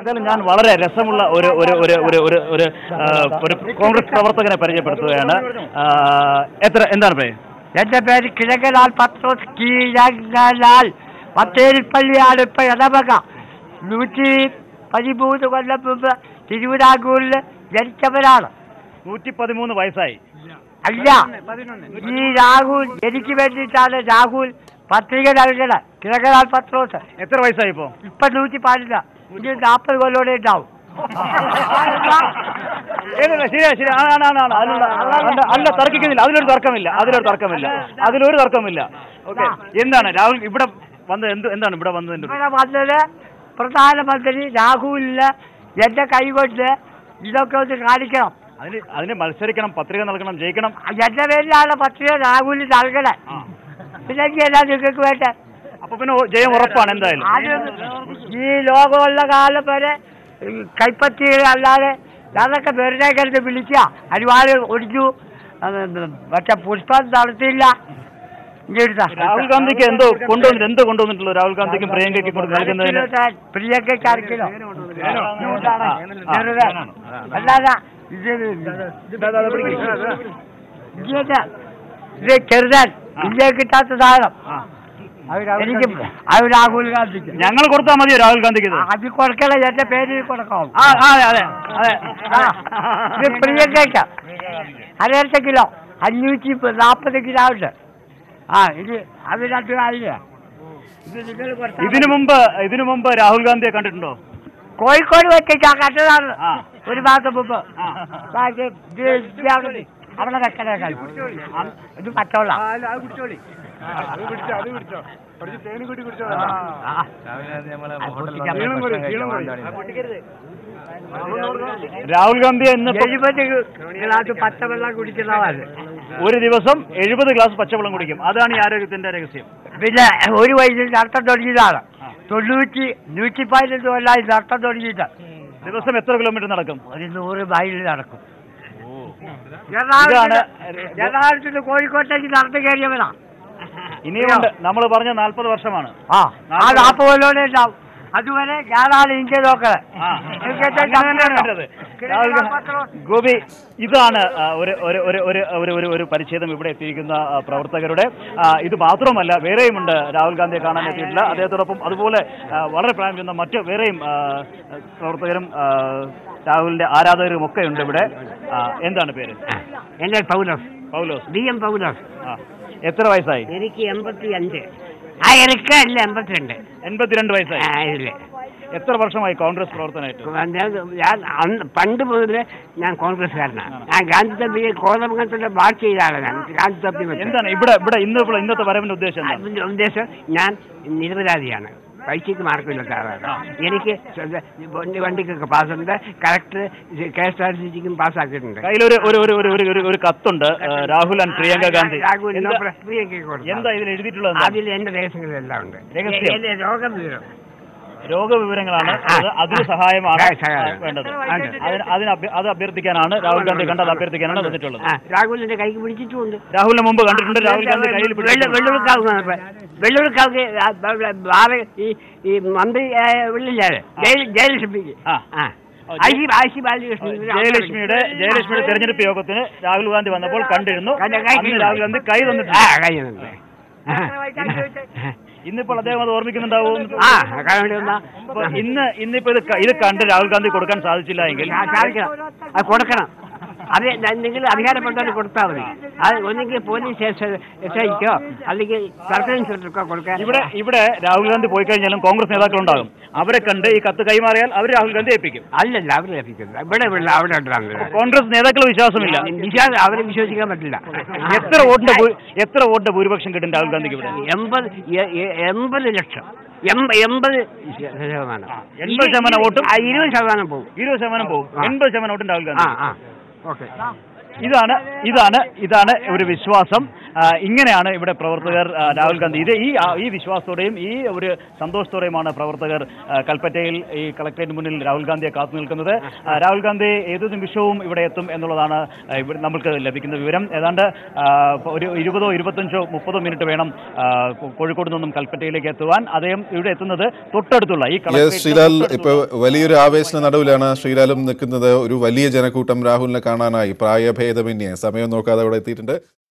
എന്തായാലും ഞാൻ വളരെ രസമുള്ള ഒരു ഒരു ഒരു ഒരു ഒരു ഒരു ആ, ഒരു കോൺഗ്രസ് പ്രവർത്തകനെ പരിചയപ്പെടുത്തുകയാണ് ആ, എത്ര എന്താണ് പേര് എന്റെ പേര് കിഴക്കലാൽ പത്രോസ് കിഴങ്ങലാൽ പത്തേരിപ്പള്ളിയാണ് ഇപ്പൊ ഇടവക നൂറ്റി പതിമൂന്ന് കൊല്ലം മുമ്പ് തിരുവിതാംകൂറിൽ ജനിച്ചവരാണ് നൂറ്റി പതിമൂന്ന് വയസ്സായി അല്ല ഈ രാഹുൽ എനിക്ക് വേണ്ടിയിട്ടാണ് രാഹുൽ പത്രിക നൽകണത് കിഴക്കലാൽ പത്രോസ് എത്ര വയസ്സായി ഇപ്പോ ഇപ്പൊ നൂറ്റി പാടില്ല ഇനി നാൽപ്പത് കൊല്ലോടെ ഉണ്ടാവും ഏതല്ല ശരിയാ ശരി ആണ് ആണ് ആണ് ആണ് അതിലുള്ള അല്ല അല്ല തർക്കിക്കുന്നില്ല അതിലൊരു തർക്കമില്ല അതിലൊരു തർക്കമില്ല അതിലൊരു തർക്കമില്ല ഓക്കെ എന്താണ് രാഹുൽ ഇവിടെ വന്നത് എന്ത് എന്താണ് ഇവിടെ വന്നതിന്റെ ഒരു- ഇവിടെ വന്നത് പ്രധാനമന്ത്രി രാഹുലിന് എന്റെ കൈകൊണ്ട് ഇതൊക്കെ ഒന്ന് കാണിക്കണം അതിന് അതിന് മത്സരിക്കണം പത്രിക നൽകണം ജയിക്കണം എന്റെ പേരിലാണ് പത്രിക രാഹുലിന് നൽകണേ ആ. പിന്നെ എന്താ നിങ്ങൾക്ക് വേണ്ടേ അപ്പൊ പിന്നെ ഓ- ജയം ഉറപ്പാണ് എന്തായാലും ആദ്യം ഈ ലോകമുള്ള കാലം വരെ ഈ കൈപ്പറ്റികൾ അല്ലാതെ അതൊക്കെ വെറുതെ കരുതി വിളിക്കുക ഒരുപാട് ഒടിച്ചു അത് മറ്റേ പുഷ്പം നടത്തിയില്ല ഇനി എടുത്താ. രാഹുൽ ഗാന്ധിക്ക് എന്തോ കൊണ്ടുവന്നിട്ട് എന്തോ കൊണ്ടുവന്നിട്ടുള്ളൂ രാഹുൽ ഗാന്ധിക്കും പ്രിയങ്കയ്ക്കും കൊണ്ട് നൽകുന്നതിന് പ്രിയക്ക് അരക്കിലോ ആ, ആ, ചെറുത് അല്ലാതെ ഇത് ഇത് ഇത് ചെറുതാൻ ഇന്ത്യ കിട്ടാത്ത സാധനം ആ. എനിക്ക് അത് രാഹുൽ ഗാന്ധിക്ക് ഞങ്ങൾ കൊടുത്താൽ മതിയോ രാഹുൽ ഗാന്ധിക്ക് ഇത് അത് കൊടുക്കണേ എന്റെ പേര് കൊടുക്കാം ആ ആ, അതെ അതെ അതെ ആ, ഇത് പ്രിയങ്കയ്ക്ക് അരയരച്ച കിലോ അഞ്ഞൂറ്റി നാൽപ്പത് കിലോ ഉണ്ട് ആ ഇത് അത് രണ്ട് കാലില്ല ഇത് നിങ്ങൾ കൊടുത്താൽ ഇതിനു മുമ്പ് ഇതിനു മുമ്പ് രാഹുൽ ഗാന്ധിയെ കണ്ടിട്ടുണ്ടോ കോഴിക്കോട് വെച്ചിട്ട് കണ്ടതാണ് ആ. ഒരു മാസം മുമ്പ് ആ. ആ, ഇത് ഇത് ഇത് അവിടെ അവിടെ വെക്കണേ ഇത് പച്ചവെള്ള രാഹുൽ ഗാന്ധി ഇന്ന് ഇപ്പൊ എഴുപത് ഗ്ലാസ് പച്ചവെള്ളം കുടിക്കുന്നതാണ് ഒരു ദിവസം എഴുപത് ഗ്ലാസ് പച്ചവെള്ളം കുടിക്കും അതാണ് ഈ ആരോഗ്യത്തിന്റെ രഹസ്യം പിന്നെ ഒരു വയസ്സിൽ നടത്തം തുടങ്ങിയതാണ് തൊണ്ണൂറ്റി നൂറ്റി പതിനഞ്ച് കൊല്ലായി നടത്തം തുടങ്ങിയിട്ട് ദിവസം എത്ര കിലോമീറ്റർ നടക്കും ഒരു നൂറ് മൈൽ നടക്കും ഇതാണ് എറണാകുളത്ത് എറണാകുളത്ത് കോഴിക്കോട്ടേക്ക് നടന്നു കയറിയവനാ ഇനിയുമുണ്ട് നമ്മൾ പറഞ്ഞ നാൽപ്പത് വർഷമാണ് ആ ആ നാൽപ്പത് കൊല്ലോടെ ഉണ്ടാവും അതുവരെ ഞാനാണ് ഇന്ത്യ നോക്കണേ ആ. അങ്ങനെ തന്നെയാണ് വേണ്ടത്. രാഹുൽ ഗാന്ധി- ഗോപി ഇതാണ് ആ, ഒരു ഒരു ഒരു ഒരു ഒരു ഒരു ഒരു പരിച്ഛേദം ഇവിടെ എത്തിയിരിക്കുന്ന ആ, പ്രവർത്തകരുടെ ആ, ഇത് മാത്രമല്ല വേറെയുമുണ്ട് രാഹുൽ ഗാന്ധിയെ കാണാൻ എത്തിയിട്ടില്ല അദ്ദേഹത്തോടൊപ്പം അതുപോലെ ആ, വളരെ പ്രായം ചെന്ന മറ്റ് വേറെയും ആ, പ്രവർത്തകരും ആ, രാഹുലിന്റെ ആരാധകരും ഒക്കെ ഉണ്ട് ഇവിടെ ആ, എന്താണ് പേര് എന്റെ പൗലോസ് പൗലോസ് ബി എം പൗലോസ് ആ എത്ര വയസ്സായി എനിക്ക് എൺപത്തി അഞ്ച് ആ എനിക്ക് അല്ല എൺപത്തിരണ്ട് എൺപത്തിരണ്ട് വയസ്സായി ആ ഇല്ല എത്ര വർഷമായി കോൺഗ്രസ് പ്രവർത്തനമായിട്ട് ഞാൻ ഞാൻ അന്ന് പണ്ട് മുതലേ ഞാൻ കോൺഗ്രസ്സുകാരനാണ് ഞാൻ ഗാന്ധി തമ്പി കോതമംഗലത്തിന്റെ മാർച്ച് ചെയ്ത ആളാണ് ഞാൻ ഗാന്ധി തമ്പി വെച്ച്. എന്താണ് ഇവിടെ ഇവിടെ ഇന്ന് ഇപ്പോൾ ഇന്നത്തെ വരവിന്റെ ഉദ്ദേശം എന്താണ് അതിന്റെ ഉദ്ദേശം ഞാൻ നിരപരാധിയാണ് പൈസയ്ക്ക് മാർക്കില്ലാത്ത ആളാണ് എനിക്ക് സ്വന്തം വണ്ടി വണ്ടിക്കൊക്കെ പാസ്സുണ്ട് correct K S R C സിക്കും പാസ്സാക്കിയിട്ടുണ്ട് കയ്യിലൊരു ഒരു ഒരു ഒരു ഒരു ഒരു ഒരു കത്തുണ്ട് ആ, രാഹുൽ ആൻഡ് പ്രിയങ്ക ഗാന്ധി രാഹുൽ എന്താ- പ്രിയങ്കയ്ക്ക് കൊടുത്തു. എന്താ ഇതിൽ എഴുതിയിട്ടുള്ളത് എന്താ? അതിൽ എന്റെ രഹസ്യങ്ങളെല്ലാം ഉണ്ട് രഹസ്യം? എന്റെ രോഗം വിവരം രോഗവിവരങ്ങളാണ് ആ, അത് അതിന് ആ, സഹായമാണ് ആ, സഹായം. വേണ്ടത് ഉണ്ട്. അതിന് അതിന് അഭ്യ- അത് അഭ്യർത്ഥിക്കാനാണ് രാഹുൽ ഗാന്ധി കണ്ടത് അഭ്യർത്ഥിക്കാനാണ് വന്നിട്ടുള്ളത് ആ, രാഹുലിന്റെ കൈക്ക് പിടിച്ചിട്ടുമുണ്ട് രാഹുലിനെ മുമ്പ് കണ്ടിട്ടുണ്ട് രാഹുൽ ഗാന്ധി കയ്യിൽ പിടിച്ചിട്ടുണ്ട്. വെള്ളൂർക്കാവ് വെള്ളൂർക്കാവ് ഈ ഈ മന്ത്രി വെള്ളില്ലാതെ ജയലക്ഷ്മിക്ക് ആ. ആ ഐശി ഐശി ബാലകൃഷ്ണൻ ജയലക്ഷ്മിയുടെ ജയലക്ഷ്മിയുടെ തെരഞ്ഞെടുപ്പ് യോഗത്തിന് രാഹുൽ ഗാന്ധി വന്നപ്പോൾ കണ്ടിരുന്നു കണ്ട- കൈ അന്ന് രാഹുൽ ഗാന്ധി കൈ ആ തന്നിട്ടുണ്ട് കഴിയുന്നുണ്ട് ഇന്നിപ്പോൾ അദ്ദേഹം അത് ഓർമ്മിക്കുന്നുണ്ടാവും ആ കാണേണ്ടി വന്നാ അപ്പൊ ഇന്ന് ഇന്നിപ്പോ ഇത് ക- ഇത് കണ്ട് രാഹുൽ ഗാന്ധി കൊടുക്കാൻ സാധിച്ചില്ല എങ്കിൽ ആ, സാധിക്കണം അത് കൊടുക്കണം അത് നിങ്ങൾ അധികാരപ്പെട്ടവർ കൊടുത്താൽ മതി അത് ഒന്നെങ്കിൽ പോലീസ് സ്റ്റേഷൻ എസ് ഐക്കോ അല്ലെങ്കിൽ സർക്കാർ ഇൻസ്പെക്ടർക്കോ കൊടുക്കാൻ ഇവിടെ ഇവിടെ രാഹുൽ ഗാന്ധി പോയി കഴിഞ്ഞാലും കോൺഗ്രസ് നേതാക്കളുണ്ടാകും അവരെ കണ്ട് ഈ കത്ത് കൈമാറിയാൽ അവർ രാഹുൽ ഗാന്ധി ഏൽപ്പിക്കും അല്ലല്ല അവർ ലഭിക്കുന്നത് ഇവിടെ ഇവിടെ അവിടെ ഉണ്ടാകുന്നത് കോൺഗ്രസ് നേതാക്കൾ വിശ്വാസമില്ല വിശ്വാസം അവരെ വിശ്വസിക്കാൻ പറ്റില്ല എത്ര വോട്ടിന്റെ ഭൂ- എത്ര വോട്ടിന്റെ ഭൂരിപക്ഷം കിട്ടും രാഹുൽ ഗാന്ധിക്ക് ഇവിടെ എൺപത് എ- എ- എൺപത് ലക്ഷം എൺപ- എൺപത് ശതമാനം എൺപത് ശതമാനം വോട്ടും ആ, ഇരുപത് ശതമാനം പോകും ഇരുപത് ശതമാനം പോകും ആ. എൺപത് ശതമാനം വോട്ടും രാഹുൽ ആ ഗാന്ധി ആ ഓക്കെ ഇതാണ് ഇതാണ് ഇതാണ് ഒരു വിശ്വാസം ആ, ഇങ്ങനെയാണ് ഇവിടെ പ്രവർത്തകർ ആ, രാഹുൽ ഗാന്ധി ഇത് ഈ ആ, ഈ വിശ്വാസത്തോടെയും ഈ ഒരു സന്തോഷത്തോടെയുമാണ് പ്രവർത്തകർ ആ, കൽപ്പറ്റയിൽ ഈ കളക്ടറേറ്റ് മുന്നിൽ രാഹുൽ ഗാന്ധിയെ കാത്തു നിൽക്കുന്നത് ആ, രാഹുൽ ഗാന്ധി ഏതു നിമിഷവും ഇവിടെ എത്തും എന്നുള്ളതാണ് ആ, ഇവിടെ നമുക്ക് ലഭിക്കുന്ന വിവരം ഏതാണ്ട് ആ, ഒരു ഇരുപതോ ഇരുപത്തഞ്ചോ മുപ്പതോ മിനിറ്റ് വേണം ആ, കോ- കോഴിക്കോട് നിന്നും കൽപ്പറ്റയിലേക്ക് എത്തുവാൻ അദ്ദേഹം ഇവിടെ എത്തുന്നത് തൊട്ടടുത്തുള്ള ഈ യെസ് കളക്ടറേറ്റിന് ശ്രീലാൽ ഇപ്പൊ തൊട്ടടുത്തുള്ള- വലിയൊരു ആവേശന നടുവിലാണ് ശ്രീലാലും നിൽക്കുന്നത് ഒരു വലിയ ജനക്കൂട്ടം രാഹുലിനെ കാണാനായി പ്രായഭേദമന്യേ സമയം നോക്കാതെ അവിടെ എത്തിയിട്ടുണ്ട്